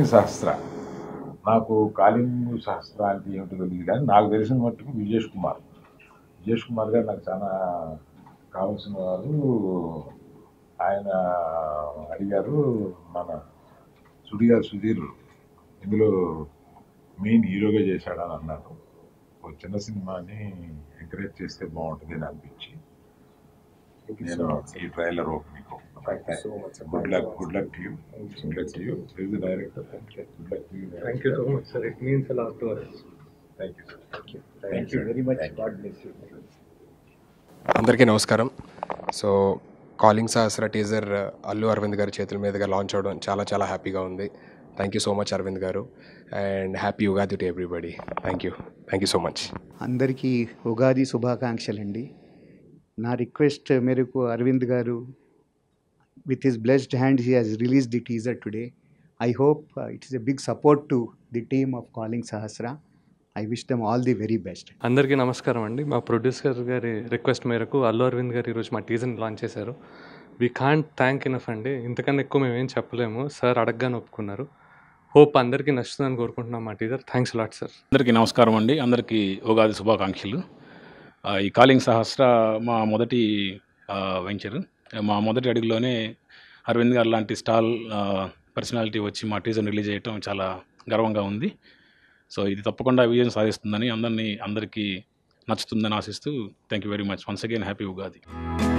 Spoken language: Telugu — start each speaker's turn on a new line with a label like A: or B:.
A: సహస్ర నాకు కాలింగ్ సహస్ర అంటే ఏమిటో తెలియదు కానీ నాకు తెలిసిన మట్టుకు విజేష్ కుమార్ విజేష్ కుమార్ గారు నాకు చాలా కావాల్సిన వారు ఆయన అడిగారు మన సుడిగారు సుధీర్ ఇందులో మెయిన్ హీరోగా చేశాడని అన్నారు ఒక చిన్న సినిమాని ఎంకరేజ్ చేస్తే బాగుంటుంది అని అనిపించి నేను ఈ trailer opening good luck good luck to you good luck to you is the director good luck to you
B: Thank you so much, sir. It means a lot to us.
A: Thank you sir
C: Thank you very much. God bless you.
D: అందరికీ నమస్కారం so calling Sahasra teaser Allu Aravind garu చేతుల మీదుగా లాంచ్ అవడం చాలా చాలా హ్యాపీగా ఉంది thank you so much Aravind garu and happy Ugadi to everybody thank you thank you so much
E: అందరికీ ఉగాది శుభాకాంక్షలండి నా రిక్వెస్ట్ మేరకు Aravind garu with his blessed hand he has release the teaser today I hope it is a big support to the team of calling Sahasra I wish them all the very best
B: అందరికీ నమస్కారం అండి మా ప్రొడ్యూసర్ గారి రిక్వెస్ట్ మేరకు అల్లు అరవింద్ గారు ఈరోజు మా టీజర్ని లాంచ్ చేశారు వీ కాంట్ థ్యాంక్ ఇనఫ్ అండి ఇంతకన్నా ఎక్కువ మేము ఏం చెప్పలేము సార్ అడగగానే ఒప్పుకున్నారు హోప్ అందరికీ నచ్చుతుందని కోరుకుంటున్నాం మా టీజర్ థ్యాంక్స్ లాట్ సార్
F: అందరికీ నమస్కారం అండి అందరికీ ఉగాది శుభాకాంక్షలు ఆ, ఈ కాలింగ్ సహస్ర మా మొదటి వెంచర్ మా మొదటి అడుగులోనే అరవింద్ గారు లాంటి స్టాల్ పర్సనాలిటీ వచ్చి మా టీజర్ రిలీజ్ చేయటం చాలా గర్వంగా ఉంది సో ఇది తప్పకుండా విజయం సాధిస్తుందని అందరినీ అందరికీ నచ్చుతుందని ఆశిస్తూ thank you very much once again happy Ugadi